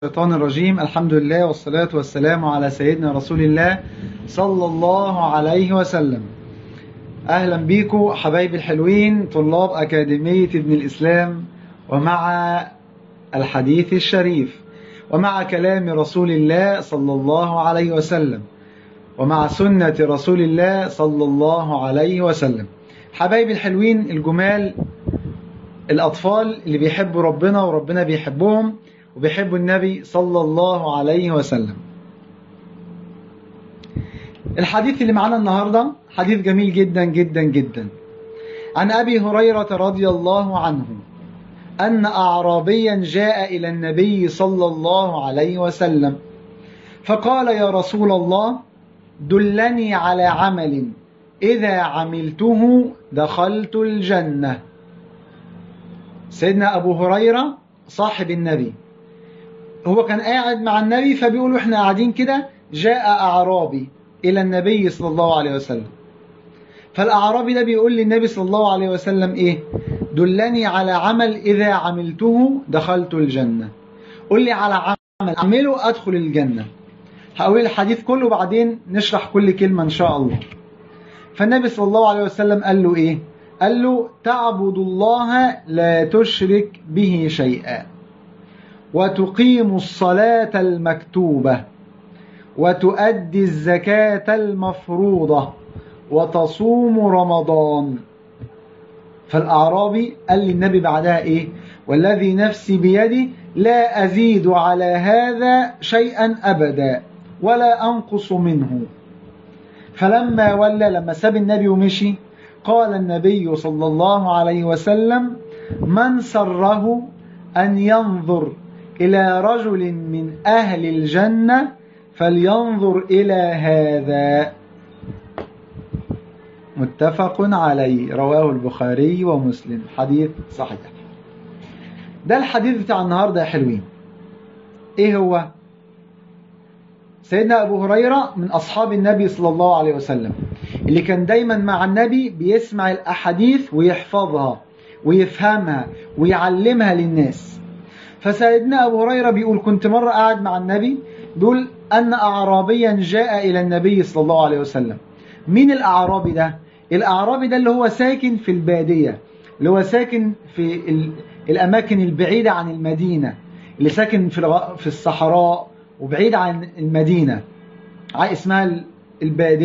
الشيطان الرجيم الحمد لله والصلاة والسلام على سيدنا رسول الله صلى الله عليه وسلم أهلا بيكم حبايبي الحلوين طلاب أكاديمية ابن الإسلام ومع الحديث الشريف ومع كلام رسول الله صلى الله عليه وسلم ومع سنة رسول الله صلى الله عليه وسلم حبايبي الحلوين الجمال الأطفال اللي بيحبوا ربنا وربنا بيحبهم وبيحبوا النبي صلى الله عليه وسلم الحديث اللي معانا النهاردة حديث جميل جدا جدا جدا عن أبي هريرة رضي الله عنه أن أعرابيا جاء إلى النبي صلى الله عليه وسلم فقال يا رسول الله دلني على عمل إذا عملته دخلت الجنة سيدنا أبو هريرة صاحب النبي هو كان قاعد مع النبي فبيقولوا احنا قاعدين كده جاء أعرابي إلى النبي صلى الله عليه وسلم فالأعرابي ده بيقول للنبي صلى الله عليه وسلم إيه دلني على عمل إذا عملته دخلت الجنة قل لي على عمل أعمله أدخل الجنة هقول الحديث كله بعدين نشرح كل كلمة إن شاء الله فالنبي صلى الله عليه وسلم قال له إيه قال له تعبد الله لا تشرك به شيئا وتقيم الصلاة المكتوبة وتؤدي الزكاة المفروضة وتصوم رمضان فالأعرابي قال للنبي بعدها إيه والذي نفسي بيدي لا أزيد على هذا شيئا أبدا ولا أنقص منه فلما ولى لما ساب النبي ومشي قال النبي صلى الله عليه وسلم من سره أن ينظر إلى رجل من أهل الجنة فلينظر إلى هذا متفق عليه رواه البخاري ومسلم حديث صحيح ده الحديث بتاع النهاردة يا حلوين ايه هو سيدنا أبو هريرة من أصحاب النبي صلى الله عليه وسلم اللي كان دايما مع النبي بيسمع الأحاديث ويحفظها ويفهمها ويعلمها للناس فسيدنا أبو هريرة بيقول كنت مرة قاعد مع النبي بيقول أن أعرابيا جاء إلى النبي صلى الله عليه وسلم مين الأعرابي ده؟ الأعرابي ده اللي هو ساكن في البادية اللي هو ساكن في الأماكن البعيدة عن المدينة اللي ساكن في في الصحراء وبعيد عن المدينة اسمها البادية